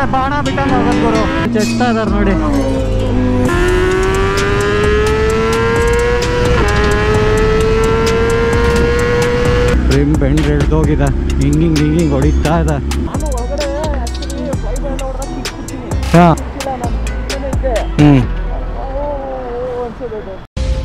ಬಾಣ ಬಿಟ್ಟಂಗೆ ಆಗೋದು ಗುರು ಚೆಚ್ತಾ ಇದಾರೆ ನೋಡಿ ರಿಮ್ ಬೆಂಡ್ ಎಳ್ದೋಗಿದೆ ಹಿಂಗ್ ಹಿಂಗ್ ಹಿಂಗ್ ಹಿಂಗ್ ಹೊಡಿತಾ ಇದೆ ನಾನು ಒಳಗಡೆ ಆಕ್ಚುಲಿ ಫ್ಲೈ ಬ್ಯಾಂಡ್ ಹೊಡೆದಾಗ ಕಿಟ್ಬಿಡ್ತೀನಿ ಹಾ ಇಲ್ಲ ನಾನು ಸುಮ್ಮನೆ ಇದ್ದೆ ಹ್ಮ್ ಓ ಅನ್ಸೋದು ಅದು.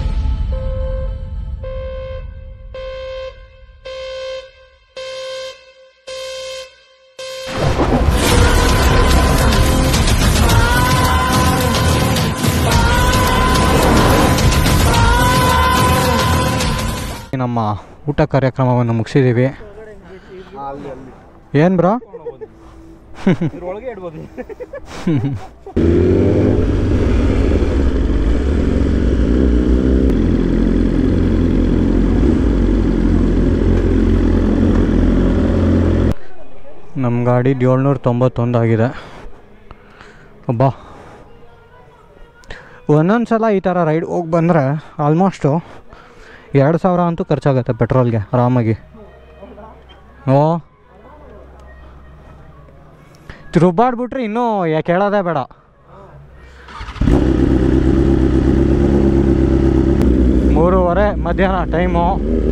ನಮ್ಮ ಊಟ ಕಾರ್ಯಕ್ರಮವನ್ನು ಮುಗಿಸಿದ್ದೀವಿ ಏನು ಬ್ರೋ ಇದ್ರೊಳಗೆ ಇಡ್ಬೋದು ನಮ್ಮ ಗಾಡಿ ಏಳ್ನೂರ ತೊಂಬತ್ತೊಂದು ಆಗಿದೆ ಅಬ್ಬಾ ಒಂದೊಂದು ಸಲ ಈ ಥರ ರೈಡ್ ಹೋಗಿ ಬಂದರೆ ಆಲ್ಮೋಸ್ಟು ಎರಡು ಸಾವಿರ ಅಂತೂ ಖರ್ಚಾಗುತ್ತೆ ಪೆಟ್ರೋಲ್ಗೆ ಆರಾಮಾಗಿ ಓ ರುಬ್ಬಾಡ್ಬಿಟ್ರೆ ಇನ್ನೂ ಯಾ ಕೇಳೋದೇ ಬೇಡ ಮೂರುವರೆ ಮಧ್ಯಾಹ್ನ ಟೈಮು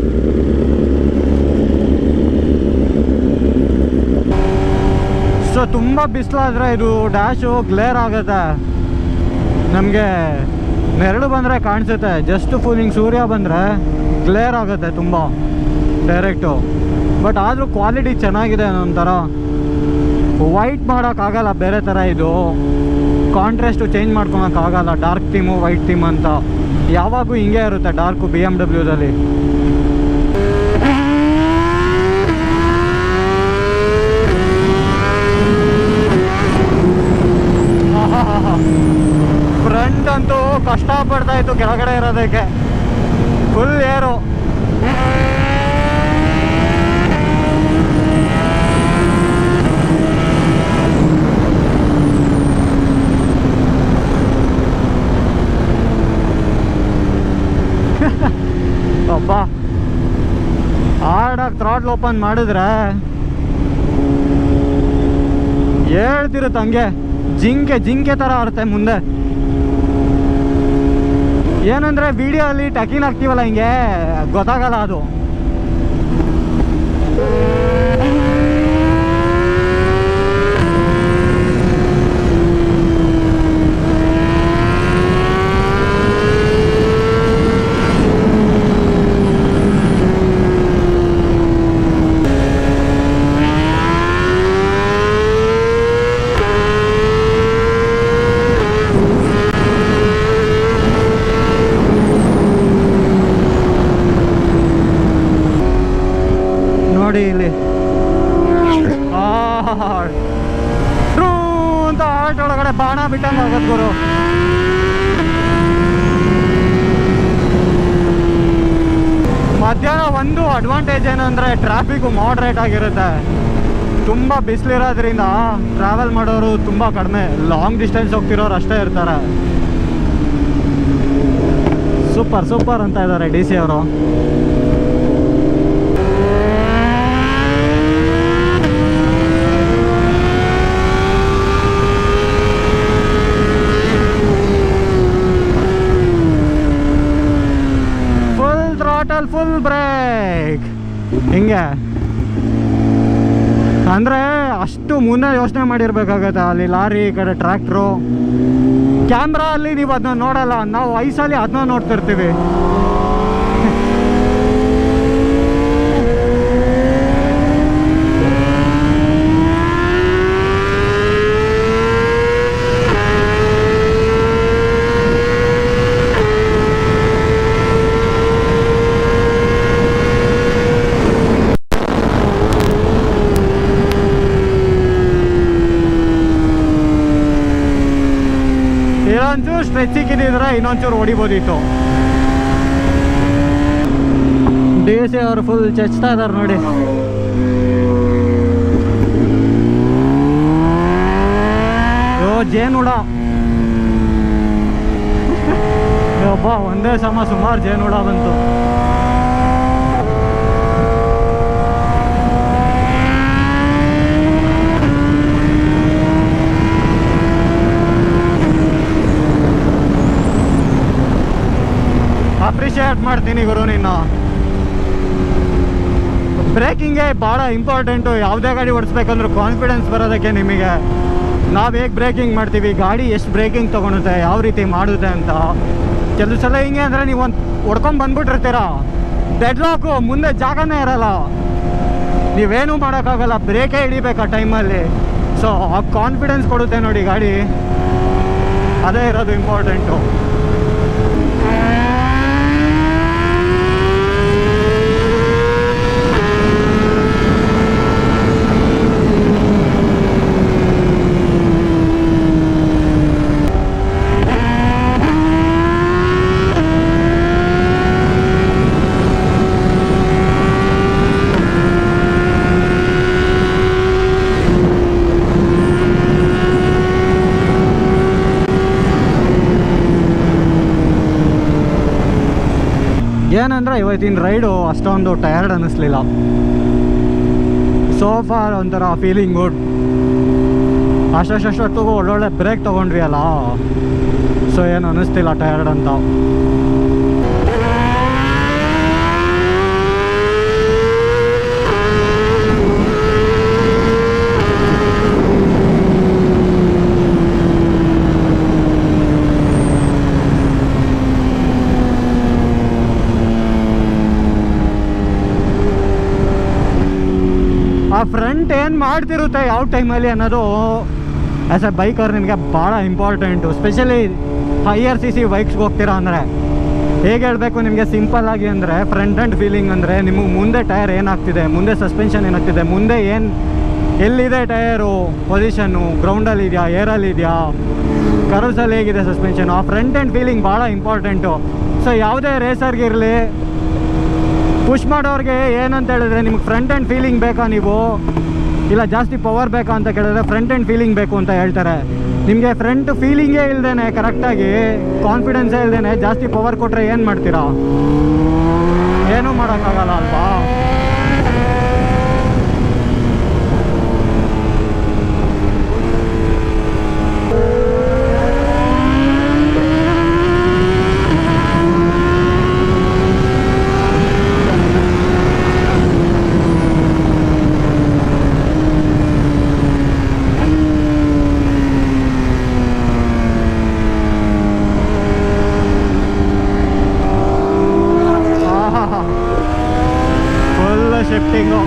ಸೊ ತುಂಬ ಬಿಸಿಲಾದ್ರೆ ಇದು ಡ್ಯಾಶು ಗ್ಲೇರ್ ಆಗುತ್ತೆ ನಮಗೆ ನೆರಳು ಬಂದರೆ ಕಾಣಿಸುತ್ತೆ ಜಸ್ಟ್ ಫುಲ್ ಹಿಂಗೆ ಸೂರ್ಯ ಬಂದರೆ ಗ್ಲೇರ್ ಆಗುತ್ತೆ ತುಂಬ ಡೈರೆಕ್ಟು ಬಟ್ ಆದರೂ ಕ್ವಾಲಿಟಿ ಚೆನ್ನಾಗಿದೆ ಒಂಥರ ವೈಟ್ ಮಾಡೋಕ್ಕಾಗಲ್ಲ ಬೇರೆ ಥರ ಇದು ಕಾಂಟ್ರಾಸ್ಟು ಚೇಂಜ್ ಮಾಡ್ಕೊಳಕ್ಕಾಗಲ್ಲ ಡಾರ್ಕ್ ಥೀಮು ವೈಟ್ ಥೀಮ್ ಅಂತ ಯಾವಾಗೂ ಹಿಂಗೆ ಇರುತ್ತೆ ಡಾರ್ಕು ಬಿ ಎಮ್ ಡಬ್ಲ್ಯೂದಲ್ಲಿ ಫ್ರಂಟ್ ಅಂತೂ ಕಷ್ಟ ಪಡ್ತಾ ಇತ್ತು ಕೆಳಗಡೆ ಇರೋದಕ್ಕೆ ಫುಲ್ ಏರು ಅಬ್ಬ ಹಾರ್ಡಾಗಿ ಥ್ರಾಟ್ಲ್ ಓಪನ್ ಮಾಡಿದ್ರೆ ಹೇಳ್ತಿರುತ್ತೆ ಹಂಗೆ ಜಿಂಕೆ ಜಿಂಕೆ ಥರ ಆರುತ್ತೆ ಮುಂದೆ ಏನಂದ್ರೆ ವಿಡಿಯೋ ಅಲ್ಲಿ ಟಕಿನ್ ಹಾಕ್ತೀವಲ್ಲ ಹಿಂಗೆ ಗೊತ್ತಾಗಲ್ಲ ಅದು ನೋಡಿ ಇಲ್ಲಿ ಆಹಾ. ಟ್ರೂ ಅಂತ ಆರ್ಟ್ ಒಳಗಡೆ ಬಾಣ ಬಿಟ್ಟಂಗೆ ಆಗೋದು ಗುರು ಮಧ್ಯಾಹ್ನ ಒಂದು ಅಡ್ವಾಂಟೇಜ್ ಏನಂದ್ರೆ ಟ್ರಾಫಿಕ್ ಮಾಡ್ರೇಟ್ ಆಗಿರುತ್ತೆ ತುಂಬ ಬಿಸಿಲಿರೋದ್ರಿಂದ ಟ್ರಾವೆಲ್ ಮಾಡೋರು ತುಂಬ ಕಡಿಮೆ ಲಾಂಗ್ ಡಿಸ್ಟೆನ್ಸ್ ಹೋಗ್ತಿರೋರು ಅಷ್ಟೇ ಇರ್ತಾರೆ ಸೂಪರ್ ಸೂಪರ್ ಅಂತ ಇದ್ದಾರೆ ಡಿ ಸಿ ಅವರು ಫುಲ್ ಥ್ರಾಟಲ್ ಫುಲ್ ಬ್ರೇಕ್ ಹಿಂಗೆ ಅಂದರೆ ಅಷ್ಟು ಮುಂದೆ ಯೋಚನೆ ಮಾಡಿರ್ಬೇಕಾಗತ್ತೆ ಅಲ್ಲಿ ಲಾರಿ ಈ ಕಡೆ ಟ್ರ್ಯಾಕ್ಟ್ರು ಕ್ಯಾಮ್ರಾ ಅಲ್ಲಿ ನೀವು ಅದನ್ನ ನೋಡಲ್ಲ ನಾವು ವಯಸ್ಸಲ್ಲಿ ಅದನ್ನ ನೋಡ್ತಿರ್ತೀವಿ ಇನ್ನೊಂಚೂರು ಸ್ಟ್ರೆಚಿಗೆ ಇದ್ದಿದ್ರೆ ಇನ್ನೊಂಚೂರು ಹೊಡಿಬೋದಿತ್ತು ಡಿ ಸಿ ಅವರು ಫುಲ್ ಚಚ್ತಾ ಇದಾರೆ ನೋಡಿ ಯೋ ಜೇನುಳ ಒಬ್ಬ ಒಂದೇ ಸಮ ಸುಮಾರು ಜೇನುಳ ಬಂತು ಕ್ರಿಯೇಟ್ ಮಾಡ್ತೀನಿ ಗುರು ನೀನು ಬ್ರೇಕಿಂಗೇ ಭಾಳ ಇಂಪಾರ್ಟೆಂಟು ಯಾವುದೇ ಗಾಡಿ ಓಡಿಸ್ಬೇಕಂದ್ರೂ ಕಾನ್ಫಿಡೆನ್ಸ್ ಬರೋದಕ್ಕೆ ನಿಮಗೆ ನಾವು ಹೇಗೆ ಬ್ರೇಕಿಂಗ್ ಮಾಡ್ತೀವಿ ಗಾಡಿ ಎಷ್ಟು ಬ್ರೇಕಿಂಗ್ ತೊಗೊಳುತ್ತೆ ಯಾವ ರೀತಿ ಮಾಡುತ್ತೆ ಅಂತ ಕೆಲವು ಸಲ ಹಿಂಗೆ ಅಂದರೆ ನೀವು ಒಂದು ಹೊಡ್ಕೊಂಡು ಬಂದ್ಬಿಟ್ಟಿರ್ತೀರ ಡೆಡ್ ಲಾಕು ಮುಂದೆ ಜಾಗನೇ ಇರಲ್ಲ ನೀವೇನೂ ಮಾಡೋಕ್ಕಾಗಲ್ಲ ಬ್ರೇಕೇ ಹಿಡಿಬೇಕು ಆ ಟೈಮಲ್ಲಿ ಸೊ ಆ ಕಾನ್ಫಿಡೆನ್ಸ್ ಕೊಡುತ್ತೆ ನೋಡಿ ಗಾಡಿ ಅದೇ ಇರೋದು ಇಂಪಾರ್ಟೆಂಟು ಏನಂದ್ರೆ ಇವತ್ತಿನ ರೈಡು ಅಷ್ಟೊಂದು ಟಯರ್ಡ್ ಅನ್ನಿಸ್ಲಿಲ್ಲ ಸೋಫಾರ್ ಒಂಥರ ಫೀಲಿಂಗ್ ಗುಡ್ ಅಷ್ಟೊತ್ತಿಗೂ ಒಳ್ಳೊಳ್ಳೆ ಬ್ರೇಕ್ ತೊಗೊಂಡ್ವಿ ಅಲ್ಲ ಸೊ ಏನು ಅನ್ನಿಸ್ತಿಲ್ಲ ಟಯರ್ಡ್ ಅಂತ ಆ ಫ್ರಂಟ್ ಏನು ಮಾಡ್ತಿರುತ್ತೆ ಯಾವ ಟೈಮಲ್ಲಿ ಅನ್ನೋದು ಆ್ಯಸ್ ಎ ಬೈಕರ್ ನಿಮಗೆ ಭಾಳ important specially higher C C ಬೈಕ್ಸ್ಗೆ ಹೋಗ್ತೀರಾ ಅಂದರೆ ಹೇಗೆ ಹೇಳಬೇಕು ನಿಮಗೆ ಸಿಂಪಲ್ ಆಗಿ ಅಂದರೆ ಫ್ರಂಟ್ ಆ್ಯಂಡ್ ಫೀಲಿಂಗ್ ಅಂದರೆ ನಿಮಗೆ ಮುಂದೆ ಟೈರ್ ಏನಾಗ್ತಿದೆ ಮುಂದೆ ಸಸ್ಪೆನ್ಷನ್ ಏನಾಗ್ತಿದೆ ಮುಂದೆ ಏನು ಎಲ್ಲಿದೆ ಟಯರು ಪೊಸಿಷನ್ನು ಗ್ರೌಂಡಲ್ಲಿ ಇದೆಯಾ ಏರಲ್ಲಿ ಇದೆಯಾ ಕರ್ವ್ಸಲ್ಲಿ ಹೇಗಿದೆ ಸಸ್ಪೆನ್ಷನ್ ಆ ಫ್ರಂಟ್ ಆ್ಯಂಡ್ ಫೀಲಿಂಗ್ ಭಾಳ ಇಂಪಾರ್ಟೆಂಟು ಸೊ ಯಾವುದೇ ರೇಸರ್ಗಿರಲಿ ಪುಷ್ ಮಾಡೋರಿಗೆ ಏನಂತ ಹೇಳಿದ್ರೆ ನಿಮ್ಗೆ ಫ್ರಂಟ್ ಆ್ಯಂಡ್ ಫೀಲಿಂಗ್ ಬೇಕಾ ನೀವು ಇಲ್ಲ ಜಾಸ್ತಿ ಪವರ್ ಬೇಕಾ ಅಂತ ಕೇಳಿದ್ರೆ ಫ್ರಂಟ್ ಆ್ಯಂಡ್ ಫೀಲಿಂಗ್ ಬೇಕು ಅಂತ ಹೇಳ್ತಾರೆ ನಿಮಗೆ ಫ್ರಂಟ್ ಫೀಲಿಂಗೇ ಇಲ್ದೇನೆ ಕರೆಕ್ಟಾಗಿ ಕಾನ್ಫಿಡೆನ್ಸೇ ಇಲ್ದೇನೆ ಜಾಸ್ತಿ ಪವರ್ ಕೊಟ್ಟರೆ ಏನು ಮಾಡ್ತೀರಾ ಏನೂ ಮಾಡೋಕ್ಕಾಗಲ್ಲ ಅಲ್ವಾ ಫುಲ್ ಶಿಫ್ಟಿಂಗು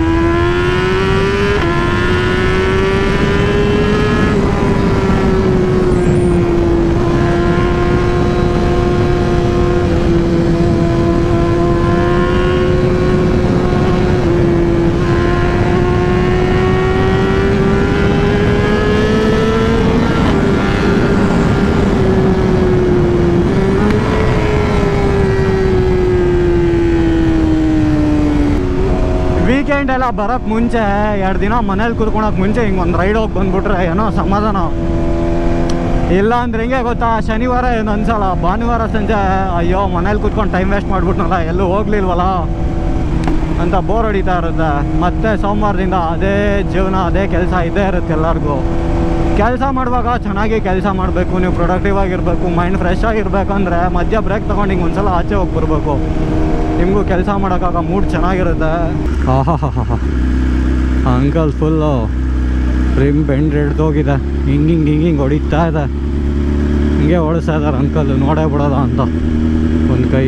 ವೀಕೆಂಡ್ ಎಲ್ಲ ಬರೋಕ್ಕೆ ಮುಂಚೆ ಎರಡು ದಿನ ಮನೇಲಿ ಕೂತ್ಕೊಳಕ್ಕೆ ಮುಂಚೆ ಹಿಂಗೆ ಒಂದು ರೈಡ್ ಹೋಗಿ ಬಂದ್ಬಿಟ್ರೆ ಏನೋ ಸಮಾಧಾನ ಇಲ್ಲ ಅಂದ್ರೆ ಹಿಂಗೆ ಗೊತ್ತಾ ಶನಿವಾರ ಏನು ಅನ್ಸಲ್ಲ ಭಾನುವಾರ ಸಂಜೆ ಅಯ್ಯೋ ಮನೇಲಿ ಕೂತ್ಕೊಂಡು ಟೈಮ್ ವೇಸ್ಟ್ ಮಾಡ್ಬಿಟ್ನಲ್ಲ ಎಲ್ಲೂ ಹೋಗ್ಲಿಲ್ವಲ್ಲ ಅಂತ ಬೋರ್ ಹೊಡಿತಾ ಇರುತ್ತೆ ಮತ್ತೆ ಸೋಮವಾರದಿಂದ ಅದೇ ಜೀವನ ಅದೇ ಕೆಲಸ ಇದ್ದೇ ಇರುತ್ತೆ ಎಲ್ಲರಿಗೂ ಕೆಲಸ ಮಾಡುವಾಗ ಚೆನ್ನಾಗಿ ಕೆಲಸ ಮಾಡಬೇಕು ನೀವು ಪ್ರೊಡಕ್ಟಿವ್ ಆಗಿರಬೇಕು ಮೈಂಡ್ ಫ್ರೆಶ್ ಆಗಿರ್ಬೇಕಂದ್ರೆ ಮಧ್ಯ ಬ್ರೇಕ್ ತೊಗೊಂಡು ಹಿಂಗೆ ಒಂದ್ಸಲ ಆಚೆ ಹೋಗಿ ಬರ್ಬೇಕು ನಿಮಗೂ ಕೆಲಸ ಮಾಡೋಕ್ಕಾಗ ಮೂಡ್ ಚೆನ್ನಾಗಿರುತ್ತೆ ಆಹಾ ಅಂಕಲ್ ಫುಲ್ಲು ರಿಮ್ ಬೆಂಡ್ ಹಿಡ್ದೋಗಿದೆ ಹಿಂಗೆ ಹಿಂಗೆ ಹಿಂಗೆ ಹಿಂಗೆ ಹೊಡಿತಾ ಇದೆ ಹಿಂಗೆ ಓಡಿಸ್ತಾ ಇದ್ದಾರೆ ಅಂಕಲ್ ನೋಡೇ ಬಿಡೋದ ಅಂತ ಒಂದು ಕೈ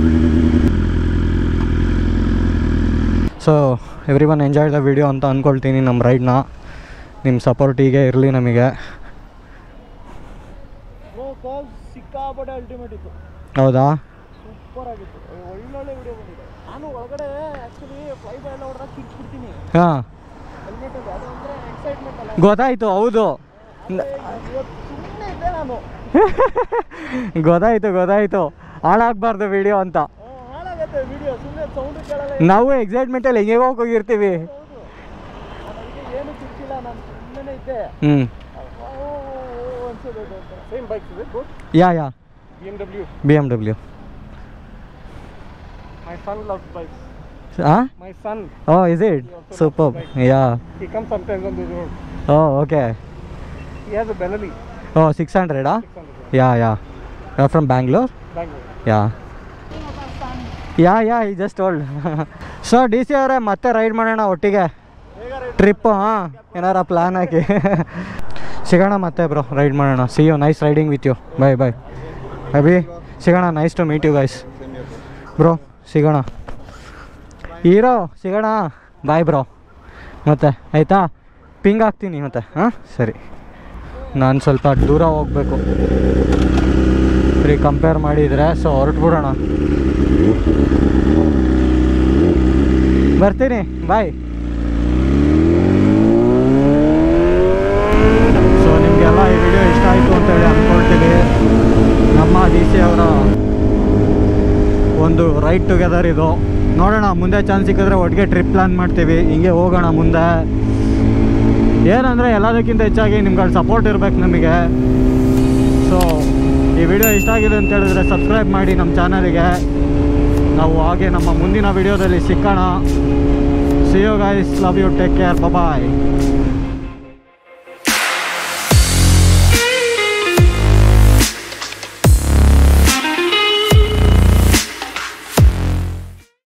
so every one enjoy the video ಅಂತ ಅಂದ್ಕೊಳ್ತೀನಿ ನಮ್ಮ ರೈಡ್ನ ನಿಮ್ಮ ಸಪೋರ್ಟ್ ಹೀಗೆ ಇರಲಿ ನಮಗೆ ಸಿಕ್ಕಾಪಟ್ಟೆ ಅಲ್ಟಿಮೇಟ್ ಇತ್ತು ಹೌದಾ ಸೂಪರ್ ಆಗಿತ್ತು ಒಳ್ಳೊಳ್ಳೆ ವಿಡಿಯೋ ಬಂದಿದೆ ನಾನು ಒಳಗಡೆ ಆ್ಯಕ್ಚುಲಿ ಫ್ಲೈ ಬೈ ಎಲ್ಲ ಹೊಡೆದಾಗ ಕಿಟ್ಬಿಡ್ತೀನಿ ಹಾಂ ಹೆಲ್ಮೆಟ್ ಅದು ಅದು ಅಂದರೆ ಎಕ್ಸೈಟ್ಮೆಂಟ್ ಅಲ್ಲ ಗೊತ್ತಾಯ್ತು ಹೌದು ಆದ್ರೆ ಇವತ್ತು ಸುಮ್ಮನೆ ಇದ್ದೆ ನಾನು ಗೊತ್ತಾಯ್ತು ಗೊತ್ತಾಯ್ತು ಹಾಳಾಗಬಾರ್ದು ವಿಡಿಯೋ ಅಂತ ಹ್ಮ್, ಹಾಳಾಗತ್ತೆ ವಿಡಿಯೋ ಸುಮ್ಮನೆ ಸೌಂಡ್ ಕೇಳಲ್ಲ ನಾವು ಎಕ್ಸೈಟ್ಮೆಂಟಲ್ಲಿ ಹೆಂಗೆ ಹೋಗಿರ್ತೀವಿ ಹೌದು ನನಗೆ ಏನು ಸಿಕ್ಕಿಲ್ಲ ನಾನು ಸುಮ್ಮನೆ ಇದ್ದೆ ಹ್ಞೂ ಅನ್ಸೋದು ಅಂತ ಸೇಮ್ ಬೈಕ್ಸ್ ಇದೆ good yeah yeah B M W B M W my son love bikes ಹಾಂ my son oh is it super yeah he comes sometimes on the road oh okay he has a Benelli oh six hundred 600 yeah yeah from Bangalore Bangalore yeah yeah yeah ಈ just old so D C ಅವರೇ ಮತ್ತೆ ride ಮಾಡೋಣ ಒಟ್ಟಿಗೆ ಬೇಗ ride trip ಹಾಂ ಏನಾರ plan ಹಾಕಿ ಸಿಗೋಣ ಮತ್ತೆ ಬ್ರೋ ರೈಡ್ ಮಾಡೋಣ see you nice riding with you bye bye Abhi ಸಿಗೋಣ nice to meet you guys bro ಸಿಗೋಣ ಹೀರೋ ಸಿಗೋಣ ಬಾಯ್ ಬ್ರೋ ಮತ್ತೆ ಆಯಿತಾ ಪಿಂಗ್ ಹಾಕ್ತೀನಿ ಮತ್ತೆ ಹಾಂ ಸರಿ ನಾನು ಸ್ವಲ್ಪ ದೂರ ಹೋಗಬೇಕು ಫ್ರೀ ಕಂಪೇರ್ ಮಾಡಿದರೆ ಸೊ ಹೊರಟ್ಬಿಡೋಣ ಬರ್ತೀನಿ ಬಾಯ್ ಸೊ ನಿಮಗೆಲ್ಲ ಈ ವಿಡಿಯೋ ಇಷ್ಟ ಆಯಿತು ಅಂತೇಳಿ ಅಂದ್ಕೊಳ್ತೀನಿ ನಮ್ಮ ಡಿ ಸಿ ಅವರ ಒಂದು ರೈಡ್ ಟುಗೆದರ್ ಇದು ನೋಡೋಣ ಮುಂದೆ ಚಾನ್ಸ್ ಸಿಕ್ಕಿದ್ರೆ ಒಟ್ಟಿಗೆ ಟ್ರಿಪ್ ಪ್ಲ್ಯಾನ್ ಮಾಡ್ತೀವಿ ಹಿಂಗೆ ಹೋಗೋಣ ಮುಂದೆ ಏನಂದರೆ ಎಲ್ಲದಕ್ಕಿಂತ ಹೆಚ್ಚಾಗಿ ನಿಮ್ಗಳ ಸಪೋರ್ಟ್ ಇರಬೇಕು ನಮಗೆ ಸೊ ಈ ವಿಡಿಯೋ ಇಷ್ಟ ಆಗಿದೆ ಅಂತ ಹೇಳಿದ್ರೆ ಸಬ್ಸ್ಕ್ರೈಬ್ ಮಾಡಿ ನಮ್ಮ ಚಾನಲಿಗೆ ನಾವು ಹಾಗೆ ನಮ್ಮ ಮುಂದಿನ ವಿಡಿಯೋದಲ್ಲಿ ಸಿಕ್ಕೋಣ see you guys love you take care bye